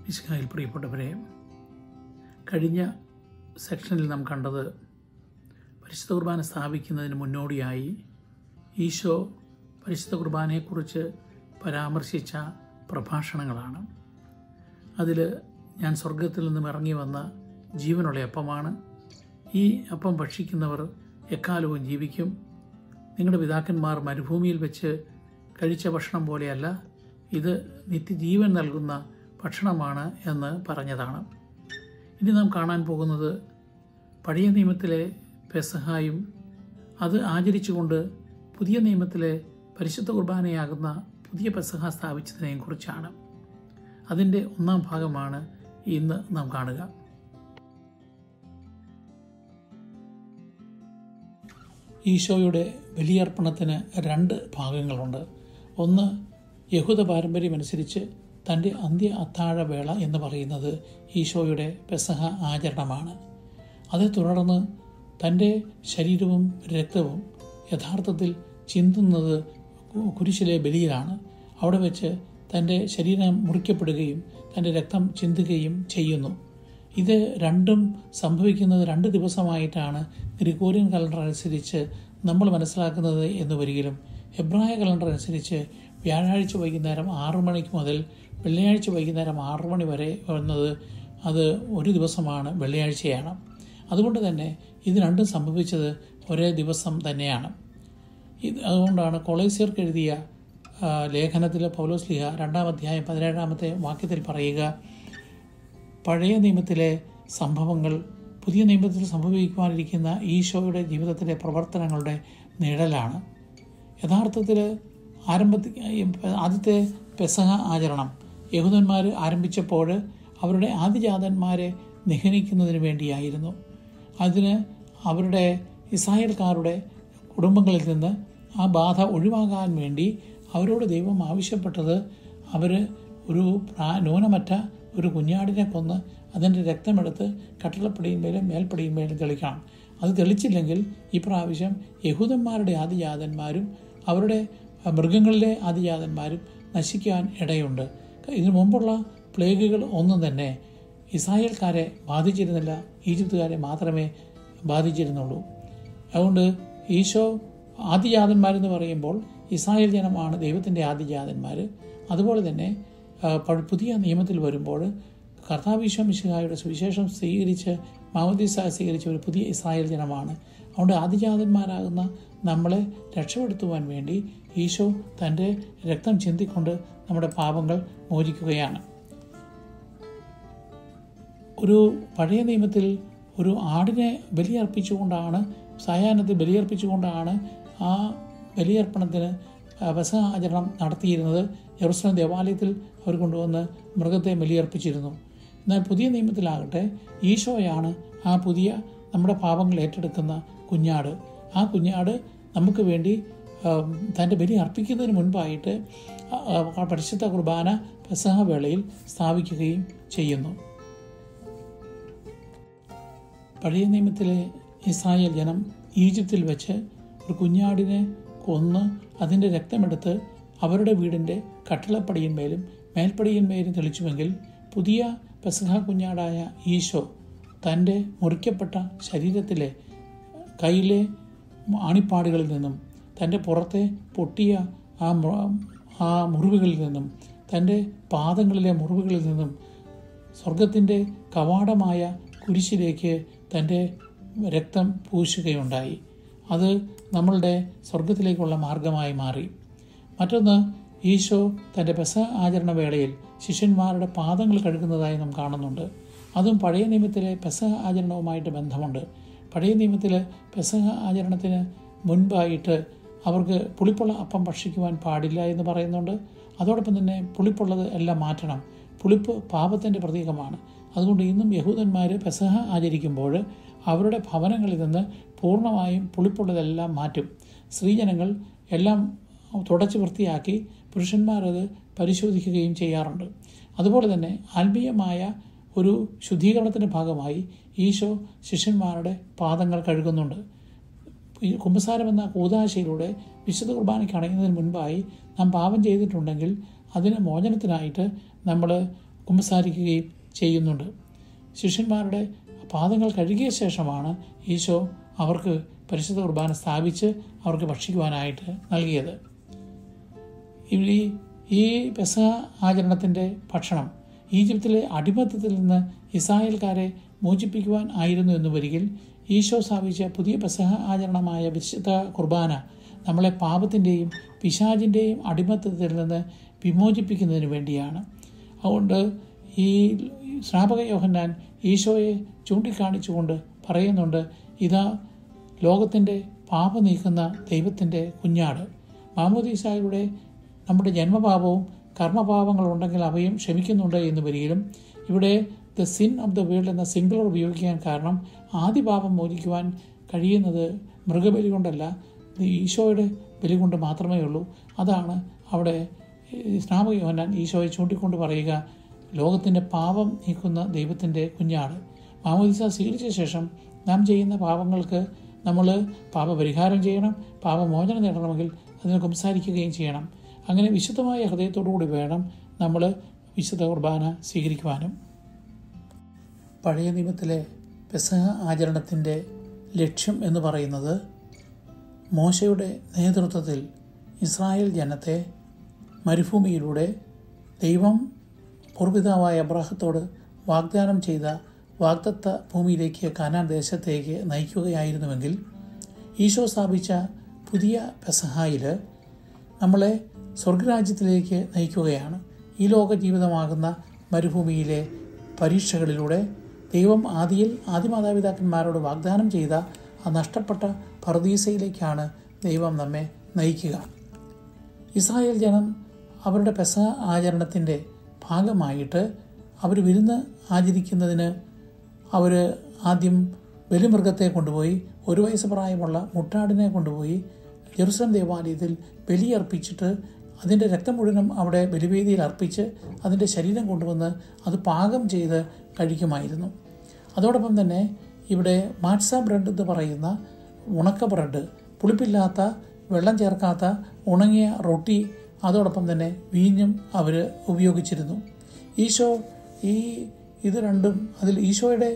മിശിഹായിൽ പ്രിയപ്പെട്ടവരെ കഴിഞ്ഞ സെക്ഷനിൽ നാം കണ്ടത് പരിശുദ്ധ കുർബാന സ്ഥാപിക്കുന്നതിന് മുന്നോടിയായി ഈശോ പരിശുദ്ധ കുർബാനയെക്കുറിച്ച് പരാമർശിച്ച പ്രഭാഷണങ്ങളാണ് അതിൽ ഞാൻ സ്വർഗത്തിൽ നിന്നും ഇറങ്ങി വന്ന ജീവനുള്ള അപ്പമാണ് ഈ അപ്പം ഭക്ഷിക്കുന്നവർ എക്കാലവും ജീവിക്കും നിങ്ങളുടെ പിതാക്കന്മാർ മരുഭൂമിയിൽ വെച്ച് കഴിച്ച ഭക്ഷണം പോലെയല്ല ഇത് നിത്യജീവൻ നൽകുന്ന ഭക്ഷണമാണ് എന്ന് പറഞ്ഞതാണ് ഇനി നാം കാണാൻ പോകുന്നത് പഴയ നിയമത്തിലെ പെസഹായും അത് ആചരിച്ചുകൊണ്ട് പുതിയ നിയമത്തിലെ പരിശുദ്ധ കുർബാനയാകുന്ന പുതിയ പെസഹ സ്ഥാപിച്ചതിനെയും കുറിച്ചാണ് അതിൻ്റെ ഒന്നാം ഭാഗമാണ് ഇന്ന് നാം കാണുക ഈശോയുടെ ബലിയർപ്പണത്തിന് രണ്ട് ഭാഗങ്ങളുണ്ട് ഒന്ന് യഹൂദ പാരമ്പര്യമനുസരിച്ച് തൻ്റെ അന്ത്യ അത്താഴവേള എന്ന് പറയുന്നത് ഈശോയുടെ പെസഹ ആചരണമാണ് അതേ തുടർന്ന് തൻ്റെ ശരീരവും രക്തവും യഥാർത്ഥത്തിൽ ചിന്തുന്നത് കുരിശിലെ ബലിയിലാണ് അവിടെ വെച്ച് തൻ്റെ ശരീരം മുറിക്കപ്പെടുകയും തൻ്റെ രക്തം ചിന്തുകയും ചെയ്യുന്നു ഇത് രണ്ടും സംഭവിക്കുന്നത് രണ്ട് ദിവസമായിട്ടാണ് ഗ്രിഗോറിയൻ കലണ്ടർ അനുസരിച്ച് നമ്മൾ മനസ്സിലാക്കുന്നത് എന്ന് വരികിലും ഹെബ്രായ കലണ്ടർ അനുസരിച്ച് വ്യാഴാഴ്ച വൈകുന്നേരം ആറു മണിക്ക് മുതൽ വെള്ളിയാഴ്ച വൈകുന്നേരം ആറു മണി വരെ വന്നത് അത് ഒരു ദിവസമാണ് വെള്ളിയാഴ്ചയാണ് അതുകൊണ്ട് തന്നെ ഇത് രണ്ടും സംഭവിച്ചത് ഒരേ ദിവസം തന്നെയാണ് ഇത് അതുകൊണ്ടാണ് കൊളേസിയർക്ക് എഴുതിയ ലേഖനത്തിൽ പൗലോസ് ലിഹ രണ്ടാം അധ്യായം പതിനേഴാമത്തെ വാക്യത്തിൽ പറയുക പഴയ നിയമത്തിലെ സംഭവങ്ങൾ പുതിയ നിയമത്തിൽ സംഭവിക്കുവാനിരിക്കുന്ന ഈശോയുടെ ജീവിതത്തിലെ പ്രവർത്തനങ്ങളുടെ നിഴലാണ് യഥാർത്ഥത്തിൽ ആരംഭത്തിൽ ആദ്യത്തെ പെസഹ ആചരണം യഹൂദന്മാർ ആരംഭിച്ചപ്പോൾ അവരുടെ ആദിജാതന്മാരെ നിഹനിക്കുന്നതിന് വേണ്ടിയായിരുന്നു അതിന് അവരുടെ ഇസ്രായേൽക്കാരുടെ കുടുംബങ്ങളിൽ നിന്ന് ആ ബാധ ഒഴിവാകാൻ വേണ്ടി അവരോട് ദൈവം ആവശ്യപ്പെട്ടത് അവർ ഒരു ന്യൂനമറ്റ ഒരു കുഞ്ഞാടിനെ കൊന്ന് അതിൻ്റെ രക്തമെടുത്ത് കട്ടിളപ്പടിയുമേലും മേൽപ്പടിയുമേലും തെളിക്കണം അത് തെളിച്ചില്ലെങ്കിൽ ഈ പ്രാവശ്യം യഹൂദന്മാരുടെ ആദിജാതന്മാരും അവരുടെ മൃഗങ്ങളിലെ ആദിജാതന്മാരും നശിക്കാൻ ഇടയുണ്ട് ഇതിനു മുമ്പുള്ള പ്ലേഗുകൾ ഒന്നും തന്നെ ഇസ്രായേൽക്കാരെ ബാധിച്ചിരുന്നില്ല ഈജിപ്തുകാരെ മാത്രമേ ബാധിച്ചിരുന്നുള്ളൂ അതുകൊണ്ട് ഈശോ ആദിജാതന്മാരെന്ന് പറയുമ്പോൾ ഇസ്രായേൽ ജനമാണ് ദൈവത്തിൻ്റെ ആദിജാതന്മാർ അതുപോലെ തന്നെ പുതിയ നിയമത്തിൽ വരുമ്പോൾ കർത്താവിശ്വ മിശിഹായുടെ സുവിശേഷം സ്വീകരിച്ച് മാമോദീസ സ്വീകരിച്ച ഒരു പുതിയ ഇസ്രായേൽ ജനമാണ് അതുകൊണ്ട് ആദിജാതന്മാരാകുന്ന നമ്മളെ രക്ഷപ്പെടുത്തുവാൻ വേണ്ടി ഈശോ തൻ്റെ രക്തം ചിന്തിക്കൊണ്ട് നമ്മുടെ പാപങ്ങൾ മോചിക്കുകയാണ് ഒരു പഴയ നിയമത്തിൽ ഒരു ആടിനെ ബലിയർപ്പിച്ചുകൊണ്ടാണ് സായാഹ്നത്തിൽ ബലിയർപ്പിച്ചുകൊണ്ടാണ് ആ ബലിയർപ്പണത്തിന് പെസഹ ആചരണം നടത്തിയിരുന്നത് ജെറുസലം ദേവാലയത്തിൽ അവർ കൊണ്ടുവന്ന് മൃഗത്തെ ബലിയർപ്പിച്ചിരുന്നു എന്നാൽ പുതിയ നിയമത്തിലാകട്ടെ ഈശോയാണ് ആ പുതിയ നമ്മുടെ പാപങ്ങൾ ഏറ്റെടുക്കുന്ന കുഞ്ഞാട് ആ കുഞ്ഞാട് നമുക്ക് വേണ്ടി തൻ്റെ ബലി അർപ്പിക്കുന്നതിന് മുൻപായിട്ട് പരിശുദ്ധ കുർബാന പെസഹ വേളയിൽ സ്ഥാപിക്കുകയും ചെയ്യുന്നു പഴയ നിയമത്തിലെ ഇസ്രായേൽ ജനം ഈജിപ്തിൽ വെച്ച് ഒരു കുഞ്ഞാടിനെ കൊന്ന് അതിൻ്റെ രക്തമെടുത്ത് അവരുടെ വീടിൻ്റെ കട്ടിളപ്പടിയിന്മേലും മേൽപ്പടിയിന്മേലും തെളിച്ചുവെങ്കിൽ പുതിയ പെസഹ കുഞ്ഞാടായ ഈശോ തൻ്റെ മുറിക്കപ്പെട്ട ശരീരത്തിലെ കയ്യിലെ ആണിപ്പാടുകളിൽ നിന്നും തൻ്റെ പുറത്തെ പൊട്ടിയ ആ ആ മുറിവുകളിൽ നിന്നും തൻ്റെ പാദങ്ങളിലെ മുറിവുകളിൽ നിന്നും സ്വർഗത്തിൻ്റെ കവാടമായ കുരിശിലേക്ക് തൻ്റെ രക്തം പൂശുകയുണ്ടായി അത് നമ്മളുടെ സ്വർഗത്തിലേക്കുള്ള മാർഗമായി മാറി മറ്റൊന്ന് ഈശോ തൻ്റെ പെസ ആചരണ വേളയിൽ ശിഷ്യന്മാരുടെ പാദങ്ങൾ കഴുകുന്നതായി നാം കാണുന്നുണ്ട് അതും പഴയ നിയമത്തിലെ പെസഹ ആചരണവുമായിട്ട് ബന്ധമുണ്ട് പഴയ നിയമത്തിലെ പെസഹ ആചരണത്തിന് മുൻപായിട്ട് അവർക്ക് പുളിപ്പുള്ള അപ്പം ഭക്ഷിക്കുവാൻ പാടില്ല എന്ന് പറയുന്നുണ്ട് അതോടൊപ്പം തന്നെ പുളിപ്പുള്ളത് എല്ലാം മാറ്റണം പുളിപ്പ് പാപത്തിൻ്റെ പ്രതീകമാണ് അതുകൊണ്ട് ഇന്നും യഹൂദന്മാർ പെസഹ ആചരിക്കുമ്പോൾ അവരുടെ ഭവനങ്ങളിൽ നിന്ന് പൂർണ്ണമായും പുളിപ്പുള്ളതെല്ലാം മാറ്റും സ്ത്രീജനങ്ങൾ എല്ലാം തുടച്ച് വൃത്തിയാക്കി പുരുഷന്മാരത് പരിശോധിക്കുകയും ചെയ്യാറുണ്ട് അതുപോലെ തന്നെ ആത്മീയമായ ഒരു ശുദ്ധീകരണത്തിൻ്റെ ഭാഗമായി ഈശോ ശിഷ്യന്മാരുടെ പാദങ്ങൾ കഴുകുന്നുണ്ട് ഈ കുമ്പസാരം എന്ന കൂതാശയിലൂടെ വിശുദ്ധ കുർബാനയ്ക്ക് അണയുന്നതിന് മുൻപായി നാം പാപം ചെയ്തിട്ടുണ്ടെങ്കിൽ അതിന് മോചനത്തിനായിട്ട് നമ്മൾ കുമ്പസാരിക്കുകയും ചെയ്യുന്നുണ്ട് ശിഷ്യന്മാരുടെ പാദങ്ങൾ കഴുകിയ ശേഷമാണ് ഈശോ അവർക്ക് പരിശുദ്ധ കുർബാന സ്ഥാപിച്ച് അവർക്ക് ഭക്ഷിക്കുവാനായിട്ട് നൽകിയത് ഈ ഈ പെസഹ ആചരണത്തിൻ്റെ ഭക്ഷണം ഈജിപ്തിലെ അടിമത്തത്തിൽ നിന്ന് ഇസ്രായേൽക്കാരെ മോചിപ്പിക്കുവാൻ ആയിരുന്നു എന്ന് വരികിൽ ഈശോ സ്ഥാപിച്ച പുതിയ പെസഹ ആചരണമായ വിശുദ്ധ കുർബാന നമ്മളെ പാപത്തിൻ്റെയും പിശാചിൻ്റെയും അടിമത്തത്തിൽ നിന്ന് വിമോചിപ്പിക്കുന്നതിന് വേണ്ടിയാണ് അതുകൊണ്ട് ഈ സ്നാപക യോഹന്നാൻ ഈശോയെ ചൂണ്ടിക്കാണിച്ചുകൊണ്ട് പറയുന്നുണ്ട് ഇതാ ലോകത്തിൻ്റെ പാപം നീക്കുന്ന ദൈവത്തിൻ്റെ കുഞ്ഞാട് മാമോദീസായുടെ നമ്മുടെ ജന്മപാപവും കർമ്മപാപങ്ങളുണ്ടെങ്കിൽ അവയും ക്ഷമിക്കുന്നുണ്ട് എന്ന് വരികയും ഇവിടെ the sin of the world എന്ന സിംഗുലർ ഉപയോഗിക്കാൻ കാരണം ആദ്യ പാപം മോചിക്കുവാൻ കഴിയുന്നത് മൃഗബലി കൊണ്ടല്ല ഈശോയുടെ ബലി കൊണ്ട് മാത്രമേ ഉള്ളൂ അതാണ് അവിടെ സ്നാപക യോഹന്നാൻ ഈശോയെ ചൂണ്ടിക്കൊണ്ട് പറയുക ലോകത്തിൻ്റെ പാപം നീക്കുന്ന ദൈവത്തിൻ്റെ കുഞ്ഞാട് മാമോദിസ സ്വീകരിച്ച ശേഷം നാം ചെയ്യുന്ന പാപങ്ങൾക്ക് നമ്മൾ പാപപരിഹാരം ചെയ്യണം പാപമോചനം നേടണമെങ്കിൽ അതിനെ സംസാരിക്കുകയും ചെയ്യണം അങ്ങനെ വിശുദ്ധമായ ഹൃദയത്തോടുകൂടി വേണം നമ്മൾ വിശുദ്ധ കുർബാന സ്വീകരിക്കുവാനും പഴയ നിയമത്തിലെ പെസഹ ആചരണത്തിൻ്റെ ലക്ഷ്യം എന്ന് പറയുന്നത് മോശയുടെ നേതൃത്വത്തിൽ ഇസ്രായേൽ ജനത്തെ മരുഭൂമിയിലൂടെ ദൈവം പൂർവിതാവായ അബ്രാഹത്തോട് വാഗ്ദാനം ചെയ്ത വാഗ്ദത്ത ഭൂമിയിലേക്ക് കനാൻ ദേശത്തേക്ക് നയിക്കുകയായിരുന്നുവെങ്കിൽ ഈശോ സ്ഥാപിച്ച പുതിയ പെസഹായിൽ നമ്മളെ സ്വർഗരാജ്യത്തിലേക്ക് നയിക്കുകയാണ് ഈ ലോക ജീവിതമാകുന്ന മരുഭൂമിയിലെ പരീക്ഷകളിലൂടെ ദൈവം ആദിയിൽ ആദിമാതാപിതാക്കന്മാരോട് വാഗ്ദാനം ചെയ്ത ആ നഷ്ടപ്പെട്ട പർദീസയിലേക്കാണ് ദൈവം നമ്മെ നയിക്കുക ഇസ്രായേൽ ജനം അവരുടെ പെസ ആചരണത്തിൻ്റെ ഭാഗമായിട്ട് അവർ വിരുന്ന് ആചരിക്കുന്നതിന് അവർ ആദ്യം ബലിമൃഗത്തെ കൊണ്ടുപോയി ഒരു വയസ്സ് പ്രായമുള്ള മുട്ടാടിനെ കൊണ്ടുപോയി ജെറുസലം ദേവാലയത്തിൽ ബലിയർപ്പിച്ചിട്ട് അതിൻ്റെ രക്തം മുഴുവനും അവിടെ ബലിവേദിയിൽ അർപ്പിച്ച് അതിൻ്റെ ശരീരം കൊണ്ടുവന്ന് അത് പാകം ചെയ്ത് കഴിക്കുമായിരുന്നു അതോടൊപ്പം തന്നെ ഇവിടെ മാറ്റ്സ ബ്രെഡ് എന്ന് പറയുന്ന ഉണക്ക ബ്രെഡ് പുളിപ്പില്ലാത്ത വെള്ളം ചേർക്കാത്ത ഉണങ്ങിയ റൊട്ടി അതോടൊപ്പം തന്നെ വീഞ്ഞും അവർ ഉപയോഗിച്ചിരുന്നു ഈശോ ഈ ഇത് രണ്ടും അതിൽ ഈശോയുടെ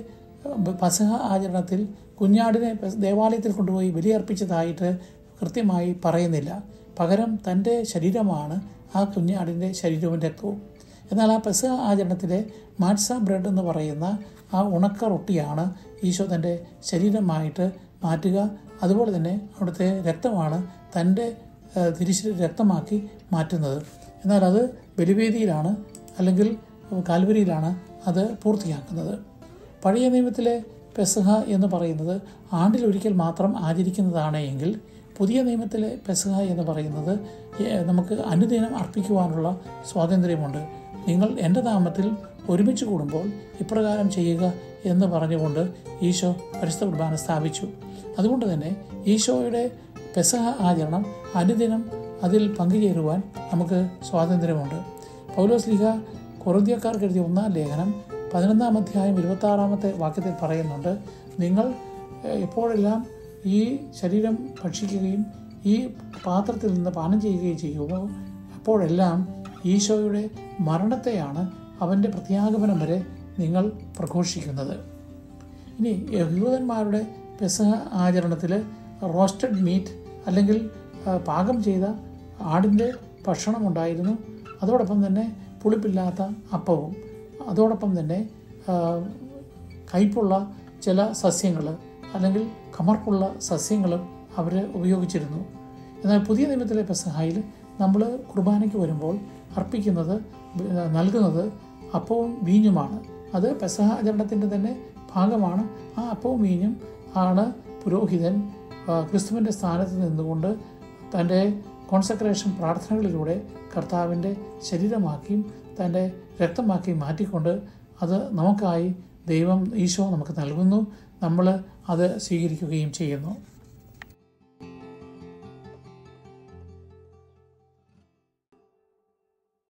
പസഹ ആചരണത്തിൽ കുഞ്ഞാടിനെ ദേവാലയത്തിൽ കൊണ്ടുപോയി ബലിയർപ്പിച്ചതായിട്ട് കൃത്യമായി പറയുന്നില്ല പകരം തൻ്റെ ശരീരമാണ് ആ കുഞ്ഞാടിൻ്റെ ശരീരവും രക്തവും എന്നാൽ ആ പെസഹ ആചരണത്തിലെ മാറ്റ്സ ബ്രെഡ് എന്ന് പറയുന്ന ആ ഉണക്ക റൊട്ടിയാണ് ഈശോ തൻ്റെ ശരീരമായിട്ട് മാറ്റുക അതുപോലെ തന്നെ അവിടുത്തെ രക്തമാണ് തൻ്റെ തിരിച്ചു രക്തമാക്കി മാറ്റുന്നത് എന്നാൽ അത് ബലിവേദിയിലാണ് അല്ലെങ്കിൽ കാൽവരിയിലാണ് അത് പൂർത്തിയാക്കുന്നത് പഴയ നിയമത്തിലെ പെസഹ എന്ന് പറയുന്നത് ആണ്ടിലൊരിക്കൽ മാത്രം ആചരിക്കുന്നതാണ് എങ്കിൽ പുതിയ നിയമത്തിലെ പെസഹ എന്ന് പറയുന്നത് നമുക്ക് അനുദിനം അർപ്പിക്കുവാനുള്ള സ്വാതന്ത്ര്യമുണ്ട് നിങ്ങൾ എൻ്റെ നാമത്തിൽ ഒരുമിച്ച് കൂടുമ്പോൾ ഇപ്രകാരം ചെയ്യുക എന്ന് പറഞ്ഞുകൊണ്ട് ഈശോ പരിശുദ്ധ കുർബാന സ്ഥാപിച്ചു അതുകൊണ്ട് തന്നെ ഈശോയുടെ പെസഹ ആചരണം അനുദിനം അതിൽ പങ്കുചേരുവാൻ നമുക്ക് സ്വാതന്ത്ര്യമുണ്ട് പൗലോസ് ലിഹ കൊറുന്ത്യക്കാർക്ക് എഴുതിയ ഒന്നാം ലേഖനം പതിനൊന്നാം അധ്യായം ഇരുപത്താറാമത്തെ വാക്യത്തിൽ പറയുന്നുണ്ട് നിങ്ങൾ എപ്പോഴെല്ലാം ഈ ശരീരം ഭക്ഷിക്കുകയും ഈ പാത്രത്തിൽ നിന്ന് പാനം ചെയ്യുകയും ചെയ്യുമോ അപ്പോഴെല്ലാം ഈശോയുടെ മരണത്തെയാണ് അവൻ്റെ പ്രത്യാഗമനം വരെ നിങ്ങൾ പ്രഘോഷിക്കുന്നത് ഇനി യഹൂദന്മാരുടെ പെസഹ ആചരണത്തിൽ റോസ്റ്റഡ് മീറ്റ് അല്ലെങ്കിൽ പാകം ചെയ്ത ആടിൻ്റെ ഭക്ഷണം ഉണ്ടായിരുന്നു അതോടൊപ്പം തന്നെ പുളിപ്പില്ലാത്ത അപ്പവും അതോടൊപ്പം തന്നെ കയ്പുള്ള ചില സസ്യങ്ങൾ അല്ലെങ്കിൽ കമർപ്പുള്ള സസ്യങ്ങളും അവർ ഉപയോഗിച്ചിരുന്നു എന്നാൽ പുതിയ നിയമത്തിലെ പെസഹായിൽ നമ്മൾ കുർബാനയ്ക്ക് വരുമ്പോൾ അർപ്പിക്കുന്നത് നൽകുന്നത് അപ്പവും വീഞ്ഞുമാണ് അത് പെസഹ ആചരണത്തിൻ്റെ തന്നെ ഭാഗമാണ് ആ അപ്പവും വീഞ്ഞും ആണ് പുരോഹിതൻ ക്രിസ്തുവിൻ്റെ സ്ഥാനത്ത് നിന്നുകൊണ്ട് തൻ്റെ കോൺസെക്രേഷൻ പ്രാർത്ഥനകളിലൂടെ കർത്താവിൻ്റെ ശരീരമാക്കിയും തൻ്റെ രക്തമാക്കി മാറ്റിക്കൊണ്ട് അത് നമുക്കായി ദൈവം ഈശോ നമുക്ക് നൽകുന്നു നമ്മൾ അത് സ്വീകരിക്കുകയും ചെയ്യുന്നു